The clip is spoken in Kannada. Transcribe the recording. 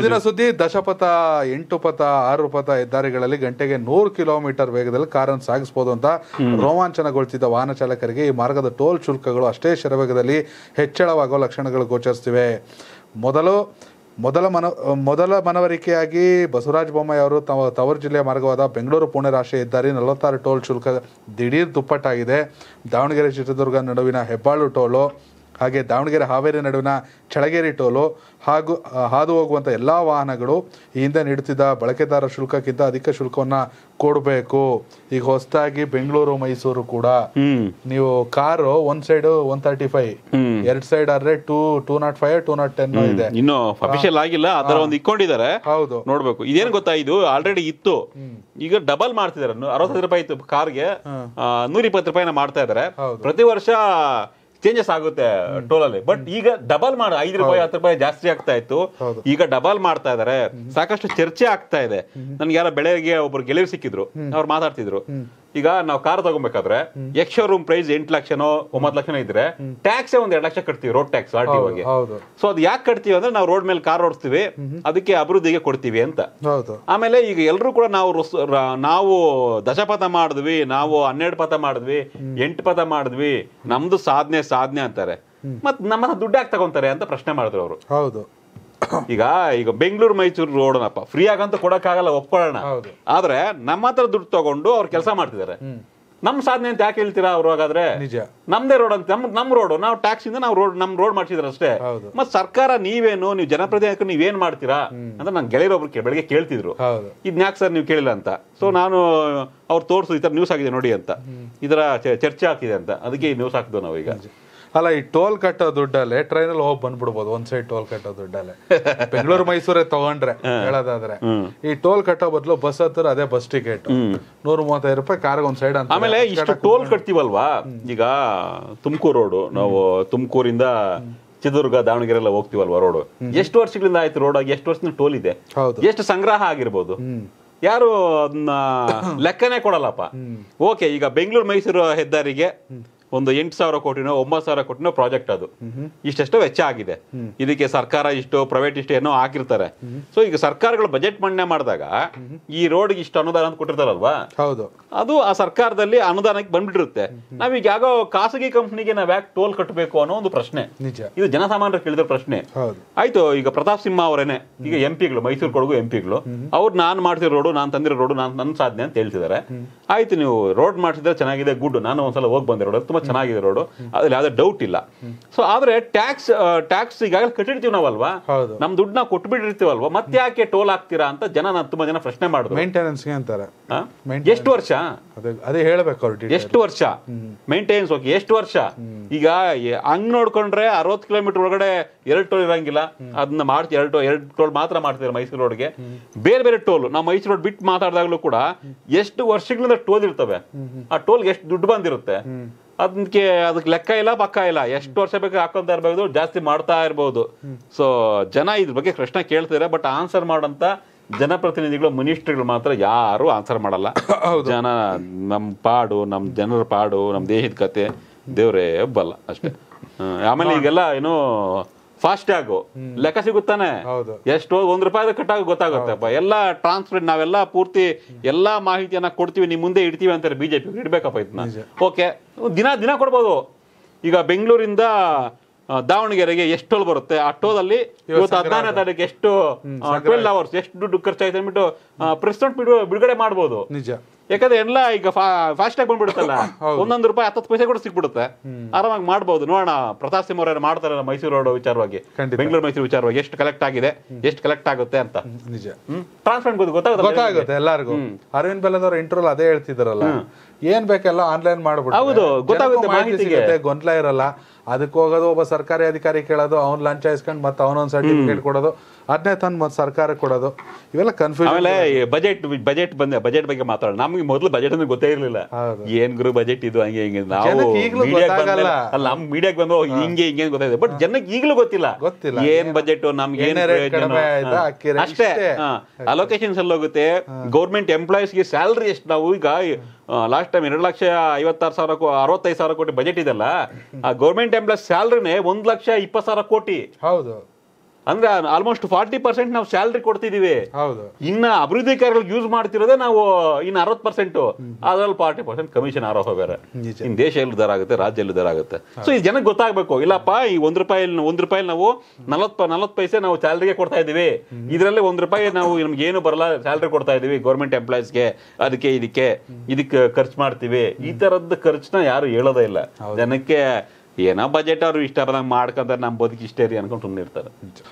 ಮುಂದಿನ ಸುದ್ದಿ ದಶಪಥ ಎಂಟು ಪಥ ಆರು ಪಥ ಹೆದ್ದಾರಿಗಳಲ್ಲಿ ಗಂಟೆಗೆ ನೂರು ಕಿಲೋಮೀಟರ್ ವೇಗದಲ್ಲಿ ಕಾರನ್ನು ಸಾಗಿಸಬಹುದು ಅಂತ ರೋಮಾಂಚನಗೊಳ್ತಿದ್ದ ವಾಹನ ಚಾಲಕರಿಗೆ ಈ ಮಾರ್ಗದ ಟೋಲ್ ಶುಲ್ಕಗಳು ಅಷ್ಟೇ ಶರವೇಗದಲ್ಲಿ ಹೆಚ್ಚಳವಾಗುವ ಲಕ್ಷಣಗಳು ಗೋಚರಿಸುತ್ತಿವೆ ಮೊದಲು ಮೊದಲ ಮನ ಮೊದಲ ಮನವರಿಕೆಯಾಗಿ ಬಸವರಾಜ ಬೊಮ್ಮಾಯಿ ಅವರು ತಮ್ಮ ತವರು ಜಿಲ್ಲೆಯ ಮಾರ್ಗವಾದ ಬೆಂಗಳೂರು ಪುಣೆ ರಾಷ್ಟ್ರೀಯ ಹೆದ್ದಾರಿ ನಲವತ್ತಾರು ಟೋಲ್ ಶುಲ್ಕ ದಿಢೀರ್ ದುಪ್ಪಟ್ಟಾಗಿದೆ ದಾವಣಗೆರೆ ಚಿತ್ರದುರ್ಗ ನಡುವಿನ ಹೆಬ್ಬಾಳು ಟೋಲು ಹಾಗೆ ದಾವಣಗೆರೆ ಹಾವೇರಿ ನಡುವಿನ ಚಳಗೇರಿ ಟೋಲು ಹಾಗೂ ಆ, ಹಾದು ಹೋಗುವಂಥ ಎಲ್ಲ ವಾಹನಗಳು ಈ ಹಿಂದೆ ನೀಡುತ್ತಿದ್ದ ಬಳಕೆದಾರ ಶುಲ್ಕಕ್ಕಿಂತ ಅಧಿಕ ಶುಲ್ಕವನ್ನು ಕೊಡಬೇಕು ಈಗ ಹೊಸದಾಗಿ ಬೆಂಗಳೂರು ಮೈಸೂರು ಕೂಡ ಹ್ಮ್ ನೀವು ಕಾರು ಒಂದ್ ಸೈಡ್ ಒನ್ ತರ್ಟಿ ಫೈವ್ ಹ್ಮ್. ಎರಡ್ ಸೈಡ್ ಆದ್ರೆ two two nought five two nought ten ಇದೆ ಇನ್ನು ಅಫಿಷಿಯಲ್ ಆಗಿಲ್ಲ ಅದರ ಒಂದು ಇಕ್ಕೊಂಡಿದ್ದಾರೆ ಹೌದು ನೋಡ್ಬೇಕು ಇದೇನ್ ಗೊತ್ತಾ ಇದು ಆಲ್ರೆಡಿ ಇತ್ತು ಈಗ ಡಬಲ್ ಮಾಡ್ತಿದಾರೆ ಅರವತ್ತೈದು ರೂಪಾಯಿ ಇತ್ತು ಕಾರ್ಗೆ ನೂರ ಇಪ್ಪತ್ತು ರೂಪಾಯಿನ ಮಾಡ್ತಾ ಇದಾರೆ ಹೌದು. ಪ್ರತಿ ವರ್ಷ ಚೇಂಜಸ್ ಆಗುತ್ತೆ ಟೋಲ್ ಅಲ್ಲಿ ಬಟ್ ಈಗ ಡಬಲ್ ಮಾಡ ಐದು ರೂಪಾಯಿ ಹತ್ತು ರೂಪಾಯಿ ಜಾಸ್ತಿ ಆಗ್ತಾ ಇತ್ತು ಹೌದು. ಈಗ ಡಬಲ್ ಮಾಡ್ತಾ ಇದಾರೆ ಸಾಕಷ್ಟು ಚರ್ಚೆ ಆಗ್ತಾ ಇದೆ ನನ್ಗೆ ಯಾರ ಬೆಳಗ್ಗೆ ಒಬ್ರು ಗೆಳೆಯರು ಸಿಕ್ಕಿದ್ರು ಅವ್ರು ಮಾತಾಡ್ತಿದ್ರು ಈಗ ನಾವು ಕಾರ್ ತಗೊಬೇಕಾದ್ರೆ ಎಕ್ಸ್ ಶೋರೂಮ್ ಪ್ರೈಸ್ ಎಂಟು ಲಕ್ಷನೋ ಒಂಬತ್ತು ಲಕ್ಷನೋ ಇದ್ರೆ ಟ್ಯಾಕ್ಸ್ ಒಂದ್ ಎರಡು ಲಕ್ಷ ಕಟ್ತೀವಿ ರೋಡ್ ಟ್ಯಾಕ್ಸ್ ಆರ್ ಟಿ ಹೌದು ಹೌದು ಸೊ ಅದು ಯಾಕೆ ಕಟ್ತೀವಿ ಅಂದ್ರೆ ನಾವು ರೋಡ್ ಮೇಲೆ ಕಾರ್ ಓಡಿಸ್ತೀವಿ ಅದಕ್ಕೆ ಅಭಿವೃದ್ಧಿಗೆ ಕೊಡ್ತೀವಿ ಅಂತ ಹೌದು ಆಮೇಲೆ ಈಗ ಎಲ್ಲರೂ ಕೂಡ ನಾವು ರುಸ್- ರ- ನಾವು ದಶಪಥ ಮಾಡಿದ್ವಿ ನಾವು ಹನ್ನೆರಡು ಪಥ ಮಾಡಿದ್ವಿ ಎಂಟು ಪಥ ಮಾಡಿದ್ವಿ ನಮ್ದು ಸಾಧನೆ ಸಾಧನೆ ಅಂತಾರೆ ಮತ್ ನಮ್ಮ ಹತ್ರ ದುಡ್ಡು ಯಾಕೆ ತಗೊಂತಾರೆ ಅಂತ ಪ್ರಶ್ನೆ ಮಾಡಿದ್ರು ಅವರು ಹೌದು ಈಗ ಈಗ ಬೆಂಗಳೂರು ಮೈಸೂರು ರೋಡನಪ್ಪ ಫ್ರೀ ಆಗಂತ ಕೊಡಕ್ಕಾಗಲ್ಲ ಒಪ್ಕೊಳ್ಳೋಣ ಹೌದು. ಆದ್ರೆ ನಮ್ಮ ಹತ್ರ ದುಡ್ಡು ತಗೊಂಡು ಅವ್ರು ಕೆಲಸ ಮಾಡ್ತಿದ್ದಾರೆ ನಮ್ ಸಾಧನೆ ಅಂತ ಯಾಕೆ ಹೇಳ್ತೀರಾ ಅವ್ರು ಹಾಗಾದ್ರೆ ನಿಜ ನಮ್ದೇ ರೋಡ್ ಅಂತ ನಮ್ ನಮ್ ರೋಡ್ ನಾವು ಟ್ಯಾಕ್ಸ್ ಇಂದ ನಾವು ರೋಡ್ ನಮ್ ರೋಡ್ ಮಾಡ್ಸಿದ್ರ ಅಷ್ಟೇ ಹೌದು. ಮತ್ ಸರ್ಕಾರ ನೀವೇನು ನೀವು ಜನಪ್ರತಿನಿಧಿ ನೀವೇನ್ ಮಾಡ್ತೀರಾ ಅಂತ ನನ್ ಗೆಳೆಯರೊಬ್ರು ಕೇ- ಬೆಳಗ್ಗೆ ಕೇಳ್ತಿದ್ರು ಹೌದು ಇದ್ನ ಯಾಕೆ ಸರ್ ನೀವು ಕೇಳಿಲ್ಲ ಅಂತ ಸೊ ನಾನು ಅವ್ರು ತೋರ್ಸು ಈ ತರ ನ್ಯೂಸ್ ಆಗಿದೆ ನೋಡಿ ಅಂತ ಇದರ ಚ- ಚರ್ಚೆ ಆಗ್ತಿದೆ ಅಂತ ಅದಕ್ಕೆ ಈ ನ್ಯೂಸ್ ಹಾಕಿದ್ವು ನಾವು ಈಗ ಅಲ್ಲ ಈ ಟೋಲ್ ಕಟ್ಟೋ ದುಡ್ಡಲ್ಲೇ ಟ್ರೈನಲ್ಲಿ ಹೋಗಿ ಬಂದ್ಬಿಡ್ಬೋದು ಒಂದ್ ಸೈಡ್ ಟೋಲ್ ಕಟ್ಟೋ ದುಡ್ಡಲ್ಲೇ ಬೆಂಗಳೂರು ಮೈಸೂರೇ ತಗೊಂಡ್ರೆ ಹೇಳೋದಾದ್ರೆ ಈ ಟೋಲ್ ಕಟ್ಟೋ ಬದಲು ಬಸ್ ಹತ್ತಿರ ಅದೇ ಬಸ್ ಟಿಕೆಟ್ ನೂರ ಮೂವತ್ತೈದು ರೂಪಾಯಿ ಕಾರ್ಗೆ ಒಂದ್ ಸೈಡ್ ಅಂತ ಆಮೇಲೆ ಇಷ್ಟು ಟೋಲ್ ಕಟ್ತೀವಲ್ವಾ ಈಗ ತುಮಕೂರು ರೋಡು ನಾವು ತುಮಕೂರಿಂದ ಚಿತ್ರದುರ್ಗ ದಾವಣಗೆರೆ ಎಲ್ಲ ಹೋಗ್ತೀವಲ್ವಾ ರೋಡ್ ಎಷ್ಟು ವರ್ಷಗಳಿಂದ ಆಯ್ತು ರೋಡ್ ಆಗಿ ಎಷ್ಟು ವರ್ಷದಿಂದ ಟೋಲ್ ಇದೆ ಹೌದು ಎಷ್ಟು ಸಂಗ್ರಹ ಆಗಿರ್ಬೋದು ಯಾರು ಅದನ್ನ ಲೆಕ್ಕನೇ ಕೊಡಲ್ಲಪ್ಪ ಓಕೆ ಈಗ ಬೆಂಗಳೂರು ಮೈಸೂರು ಹೆದ್ದಾರಿಗೆ ಒಂದು ಎಂಟು ಸಾವಿರ ಕೋಟಿನೋ ಒಂಬತ್ತು ಸಾವಿರ ಕೋಟಿನೋ ಪ್ರಾಜೆಕ್ಟ್ ಅದು ಇಷ್ಟೆಷ್ಟೋ ವೆಚ್ಚ ಆಗಿದೆ ಇದಕ್ಕೆ ಸರ್ಕಾರ ಇಷ್ಟು ಪ್ರೈವೇಟ್ ಇಷ್ಟು ಏನೋ ಹಾಕಿರ್ತಾರೆ ಸೊ ಈಗ ಸರ್ಕಾರಗಳು ಬಜೆಟ್ ಮಂಡನೆ ಮಾಡಿದಾಗ ಈ ರೋಡ್ಗೆ ಇಷ್ಟು ಅನುದಾನ ಅಂತ ಕೊಟ್ಟಿರ್ತಾರಲ್ವಾ ಹೌದು ಅದು ಆ ಸರ್ಕಾರದಲ್ಲಿ ಅನುದಾನಕ್ಕೆ ಬಂದ್ಬಿಟ್ಟಿರುತ್ತೆ ನಾವೀಗ ಯಾಗೋ ಖಾಸಗಿ ಕಂಪ್ನಿಗೆ ನಾವ್ ಯಾಕೆ ಟೋಲ್ ಕಟ್ಟಬೇಕು ಅನ್ನೋ ಒಂದು ಪ್ರಶ್ನೆ ನಿಜ ಇದು ಜನಸಾಮಾನ್ಯರು ಕೇಳಿದ ಪ್ರಶ್ನೆ ಹೌದು ಆಯ್ತು ಈಗ ಪ್ರತಾಪ್ ಸಿಂಹ ಅವರೇನೆ ಈಗ ಎಂ ಪಿಗಳು ಮೈಸೂರು ಕೊಡಗು ಎಂ ಪಿಗಳು ಅವ್ರು ನಾನ್ ಮಾಡ್ತಿರೋ ರೋಡು ನಾನ್ ತಂದಿರೋ ರೋಡು ನಾನ್ ನನ್ನ ಸಾಧನೆ ಅಂತ ಹೇಳ್ತಿದ್ದಾರೆ ಆಯ್ತು ನೀವು ರೋಡ್ ಮಾಡಿಸಿದ್ರೆ ಚೆನ್ನಾಗಿದೆ ಗುಡ್ ನಾನು ಒಂದ್ಸಲ ಹೋಗಿ ಬಂದೆ ರೋಡ್ ತುಂಬಾ ಚೆನ್ನಾಗಿದೆ ರೋಡು ಅದ್ರಲ್ಲಿ ಯಾವ್ದೇ ಡೌಟ್ ಇಲ್ಲ ಸೊ ಆದ್ರೆ ಟ್ಯಾಕ್ಸ್ ಟ್ಯಾಕ್ಸ್ ಈಗಾಗಲೇ ಕಟ್ಟಿರ್ತೀವಿ ನಾವಲ್ವಾ ಹೌದು ನಮ್ ದುಡ್ಡನ್ನ ಕೊಟ್ಬಿಟ್ಟಿರ್ತೀವಲ್ವಾ ಮತ್ತೆ ಯಾಕೆ ಟೋಲ್ ಹಾಕ್ತೀರಾ ಅಂತ ಜನ ನಾನ್ ತುಂಬಾ ಜನ ಪ್ರಶ್ನೆ ಮಾಡಿದ್ರು ಮೇಂಟೆನೆನ್ಸ್ಗೆ ಅಂತಾರೆ ಆ? Maintenance. ಎಷ್ಟು ವರ್ಷ ಅದೇ ಅದೇ ಹೇಳ್ಬೇಕು ಅವ್ರು detail. ಎಷ್ಟು ವರ್ಷ ಮೇಂಟೆನೆನ್ಸ್ ಓಕೆ ಎಷ್ಟು ವರ್ಷ ಈಗ ಎ- ಹಂಗ್ ನೋಡ್ಕೊಂಡ್ರೆ ಅರವತ್ತು ಕಿಲೋಮೀಟರ್ ಒಳಗಡೆ ಎರಡು ಟೋಲ್ ಇರಂಗಿಲ್ಲ ಅದನ್ನ ಮಾಡ್ತಿ ಎರಡು ಎರಡು ಟೋಲ್ ಮಾತ್ರ ಮಾಡ್ತಿದ್ದಾರೆ ಮೈಸೂರು ರೋಡ್ಗೆ ಬೇರೆ ಬೇರೆ ಟೋಲ್ ನಾವು ಮೈಸೂರು ರೋಡ್ ಬಿಟ್ಟು ಮಾತಾಡಿದಾಗಲೂ ಕೂಡ ಎಷ್ಟು ವರ್ಷಗಳಿಂದ ಟೋಲ್ ಇರ್ತವೆ ಆ ಟೋಲ್ಗೆ ಎಷ್ಟು ದುಡ್ಡು ಬಂದಿರುತ್ತೆ ಅದಕ್ಕೆ ಅದಕ್ಕೆ ಲೆಕ್ಕ ಇಲ್ಲ ಪಕ್ಕ ಇಲ್ಲ ಎಷ್ಟು ವರ್ಷ ಬೇಕು ಹಾಕೊಂತ ಇರ್ಬೋದು ಜಾಸ್ತಿ ಮಾಡ್ತಾ ಇರ್ಬೋದು ಸೊ ಜನ ಇದ್ರ ಬಗ್ಗೆ ಪ್ರಶ್ನೆ ಕೇಳ್ತಿದ್ದಾರೆ ಬಟ್ ಆನ್ಸರ್ ಮಾಡೋಂತ ಜನಪ್ರತಿನಿಧಿಗಳು ಮಿನಿಸ್ಟ್ರಿಗಳು ಮಾತ್ರ ಯಾರು ಆನ್ಸರ್ ಮಾಡಲ್ಲ ಜನ ನಮ್ ಪಾಡು ನಮ್ ಜನರ ಪಾಡು ನಮ್ ದೇಹದ ಕತೆ ದೇವ್ರೇ ಬಲ್ಲ ಅಷ್ಟೇ ಹ್ಮ್. ಆಮೇಲೆ ಈಗೆಲ್ಲ ಏನು ಫಾಸ್ಟ್ ಟ್ಯಾಗು ಲೆಕ್ಕ ಸಿಗುತ್ತಾನೆ ಹೌದು ಎಷ್ಟು ಒಂದ್ ರೂಪಾಯಿ ಕಟ್ಟಾಗ ಗೊತ್ತಾಗುತ್ತಪ್ಪ ಎಲ್ಲ ಟ್ರಾನ್ಸ್ಪರೆಂಟ್ ನಾವೆಲ್ಲ ಪೂರ್ತಿ ಎಲ್ಲಾ ಮಾಹಿತಿಯನ್ನ ಕೊಡ್ತೀವಿ ನಿಮ್ ಮುಂದೆ ಇಡ್ತೀವಿ ಅಂತಾರೆ ಬಿಜೆಪಿ ಇಡ್ಬೇಕಪ್ಪ ಇದನ್ನ ಓಕೆ ದಿನ ದಿನ ಕೊಡ್ಬೋದು ಈಗ ಬೆಂಗಳೂರಿಂದ ಆ, ದಾವಣಗೆರೆಗೆ ಎಷ್ಟು ಟೋಲ್ ಬರುತ್ತೆ ಆ ಟೋಲ್ ಅಲ್ಲಿ ಇವತ್ತು ಹದಿನಾರನೇ ತಾರೀಕು ಎಷ್ಟು ಟ್ವೆಲ್ ಅವರ್ಸ್ ಎಷ್ಟು ದುಡ್ಡು ಖರ್ಚಾಯ್ತು ಅಂದ್ಬಿಟ್ಟು ಪ್ರೆಸಿಡೆಂಟ್ ಬಿಡುಗಡೆ ಮಾಡ್ಬೋದು ನಿಜ ಯಾಕಂದ್ರೆ ಎಲ್ಲ ಈಗ ಫಾಸ್ಟ್ ಆಗಿ ಬಂದ್ಬಿಡುತ್ತಲ್ಲ ಒಂದೊಂದು ರೂಪಾಯಿ ಹತ್ತತ್ತು ಪೈಸೆ ಕೂಡ ಸಿಕ್ಬಿಡುತ್ತೆ ಆರಾಮಾಗಿ ಮಾಡ್ಬೋದು ನೋಡೋಣ ಪ್ರತಾಪ್ ಸಿಂಹ ಅವ್ರು ಮಾಡ್ತಾರಲ್ಲ ಮೈಸೂರು ರೋಡ್ ವಿಚಾರವಾಗಿ ಖಂಡಿತ. ಬೆಂಗಳೂರು ಮೈಸೂರು ವಿಚಾರವಾಗಿ ಎಷ್ಟು ಕಲೆಕ್ಟ್ ಆಗಿದೆ ಎಷ್ಟು ಕಲೆಕ್ಟ್ ಆಗುತ್ತೆ ಅಂತ ನಿಜ ಟ್ರಾನ್ಸ್ಪರೆಂಟ್ ಗೊತ್ತಾಗುತ್ತೆ ಗೊತ್ತಾಗುತ್ತೆ ಎಲ್ಲರಿಗೂ ಅರವಿಂದ್ ಬೆಲ್ಲದವ್ರ ಇಂಟರ್ವಲ್ ಅದೇ ಹೇಳ್ತಿದಾರಲ್ಲ ಏನ್ ಬೇಕೆಲ್ಲ ಆನ್ಲೈನ್ ಮಾಡ್ಬಿಟ್ಟು ಹೌದು, ಗೊತ್ತಾಗುತ್ತೆ ಮಾಹಿತಿಗೆ. ಗೊಂದಲ ಇರಲ್ಲ ಅದಕ್ಕೆ ಹೋಗೋದು ಒಬ್ಬ ಸರ್ಕಾರಿ ಅಧಿಕಾರಿ ಕೇಳೋದು ಅವ್ನ್ ಲಂಚ ಇಸ್ಕೊಂಡ್ ಮತ್ತೆ ಅವನೊಂದ್ ಸರ್ಟಿಫಿಕೇಟ್ ಕೊಡೋದು ಅದನ್ನೇ ತಂದು ಮತ್ತೆ ಸರ್ಕಾರಕ್ಕೆ ಕೊಡೋದು ಇವೆಲ್ಲ ಕನ್ಫ್ಯೂಷನ್ ಆಮೇಲೆ ಬಜೆಟ್ ಬಜೆಟ್ ಬಂದೆ ಬಜೆಟ್ ಬಗ್ಗೆ ಮಾತಾಡೋಣ ನಮ್ಗೆ ಮೊದಲು ಬಜೆಟ್ ಅಂದ್ರೆ ಗೊತ್ತೇ ಇರ್ಲಿಲ್ಲ ಹೌದು. ಏನ್ ಗುರು ಬಜೆಟ್ ಇದು ಹಂಗೆ ಹಿಂಗೆ ನಾವು ಜನಕ್ಕೆ ಈಗ್ಲೂ ಮೀಡಿಯಾಕ್ ಗೊತ್ತಾಗಲ್ಲ. ಅಲ್ಲ ನಮ್ ಮೀಡಿಯಾಕ್ ಬಂದು ಓ, ಹಿಂಗೆ ಹಿಂಗೆ ಅಂತ ಗೊತ್ತಾಗಿದೆ ಬಟ್ ಜನಕ್ಕೆ ಈಗಲೂ ಗೊತ್ತಿಲ್ಲ ಗೊತ್ತಿಲ್ಲ. ಏನ್ ಬಜೆಟ್ ನಮ್ಗೆ ಏನ್ ಎಣ್ಣೆ rate ಪ್ರಯೋಜನ ಕಡಿಮೆ ಆಯ್ತಾ? ಹಾ. ಅಕ್ಕಿ rate ಅಷ್ಟೇ ಇಷ್ಟೇ. ಅಲೋಕೇಶನ್ಸ್ ಅಲ್ಲಿ ಹೋಗುತ್ತೆ ಗೌರ್ಮೆಂಟ್ ಎಂಪ್ಲಾಯೀಸ್ ಗೆ ಸ್ಯಾಲ್ರಿ ಎಷ್ಟು ನಾವು ಈಗ ಲಾಸ್ಟ್ ಟೈಮ್ ಎರಡು ಲಕ್ಷ ಐವತ್ತಾರು ಸಾವಿರ ಕೋ- ಅರವತ್ತೈದು ಸಾವಿರ ಕೋಟಿ ಬಜೆಟ್ ಇದೆಲ್ಲ ಆ ಗೌರ್ಮೆಂಟ್ ಎಂಪ್ಲಾಯೀಸ್ ಸ್ಯಾಲ್ರಿನೇ ಒಂದ್ ಲಕ್ಷ ಇಪ್ಪತ್ತು ಸಾವಿರ ಕೋಟಿ ಹೌದು ಅಂದ್ರೆ ಆಲ್ಮೋಸ್ಟ್ ಫಾರ್ಟಿ ಪರ್ಸೆಂಟ್ ನಾವು ಸ್ಯಾಲ್ರಿ ಕೊಡ್ತಿದೀವಿ ಹೌದು ಇನ್ನ ಅಭಿವೃದ್ಧಿ ಕಾರ್ಯಗಳಿಗೆ ಯೂಸ್ ಮಾಡ್ತಿರೋದೇ ನಾವು ಇನ್ನು ಅರವತ್ತು ಪರ್ಸೆಂಟ್ ಅದ್ರಲ್ಲಿ ಫಾರ್ಟಿ ಪರ್ಸೆಂಟ್ ಕಮಿಷನ್ ಆರೋಪ ಬೇರೆ ನಿಜ. ಇನ್ ದೇಶ ಎಲ್ಲಿ ಉದ್ದಾರ ಆಗುತ್ತೆ ರಾಜ್ಯ ಎಲ್ಲಿ ಉದ್ದಾರ ಆಗುತ್ತೆ ಸೊ ಈ ಜನಕ್ಕೆ ಗೊತ್ತಾಗಬೇಕು ಇಲ್ಲಪ್ಪ ಈ ಒಂದ್ ರೂಪಾಯಿ ಒಂದ್ ರೂಪಾಯಿ ನಾವು ನಲವತ್ ನಲವತ್ತು ಪೈಸೆ ನಾವು ಸ್ಯಾಲ್ರಿಗೆ ಕೊಡ್ತಾ ಇದೀವಿ ಇದರಲ್ಲಿ ಒಂದ್ ರೂಪಾಯಿ ನಾವು ನಮ್ಗೆ ಏನು ಬರಲ್ಲ ಸ್ಯಾಲ್ರಿ ಕೊಡ್ತಾ ಇದೀವಿ ಗೌರ್ಮೆಂಟ್ ಎಂಪ್ಲಾಯೀಸ್ಗೆ ಅದಕ್ಕೆ ಇದಕ್ಕೆ ಇದಕ್ಕೆ ಖರ್ಚು ಮಾಡ್ತೀವಿ ಈ ತರದ್ದು ಖರ್ಚನ್ನ ಯಾರು ಹೇಳೋದೇ ಇಲ್ಲ ಜನಕ್ಕೆ ಏನೋ ಬಜೆಟ್ ಅವ್ರು ಇಷ್ಟ ಬಂದಂಗೆ ಮಾಡ್ಕೊಂತಾರೆ ನಮ್ಮ ಬದುಕು ಇಷ್ಟೇ ರೀ ಅನ್ಕೊಂಡು ಸುಮ್ಮನೆ ಇರ್ತಾರೆ